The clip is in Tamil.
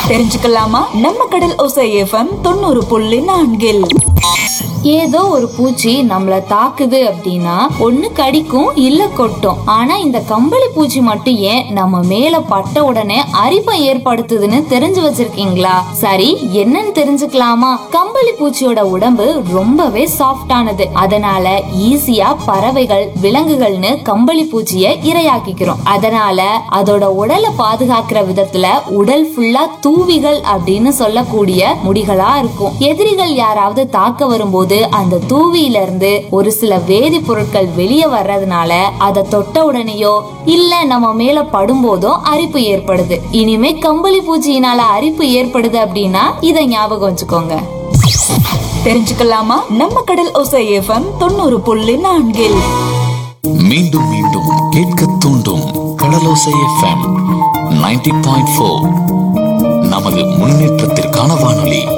தெரிஞ்சுக்கலாமா நம்ம கடல் ஒசை எஃப்எம் தொண்ணூறு புள்ளி நான்கில் ஏதோ ஒரு பூச்சி நம்மள தாக்குது அப்படின்னா ஒண்ணு கடிக்கும் இல்ல கொட்டும் ஆனா இந்த கம்பளி பூச்சி மட்டும் ஏன் நம்ம மேல பட்ட உடனே அரிப்பை ஏற்படுத்துதுன்னு தெரிஞ்சு வச்சிருக்கீங்களா சரி என்னன்னு தெரிஞ்சுக்கலாமா கம்பளி பூச்சியோட உடம்பு ரொம்பவே சாஃப்டானது அதனால ஈஸியா பறவைகள் விலங்குகள்னு கம்பளி பூச்சிய இரையாக்கிக்கிறோம் அதனால அதோட உடலை பாதுகாக்கிற விதத்துல உடல் ஃபுல்லா தூவிகள் அப்படின்னு சொல்லக்கூடிய முடிகளா இருக்கும் எதிரிகள் யாராவது தாக்க வரும்போது அந்த தூவியில இருந்து ஒரு சில வேதிப்பொருட்கள் வெளியே வர்றதுனால அதை தொட்ட உடனேயோ இல்ல நம்ம மேல படும்போதோ அரிப்பு ஏற்படுது இனிமே கம்பளி பூச்சியினால அரிப்பு ஏற்படுது அப்படின்னா இதை ஞாபகம் வச்சுக்கோங்க தெரிஞ்சுக்கலாமா நம்ம கடல் ஒசை எஃப்எம் தொண்ணூறு புள்ளி நான்கில் மீண்டும் மீண்டும் கேட்க தூண்டும் Kadalosai FM ninety point four நமது முன்னேற்றத்திற்கான வானொலி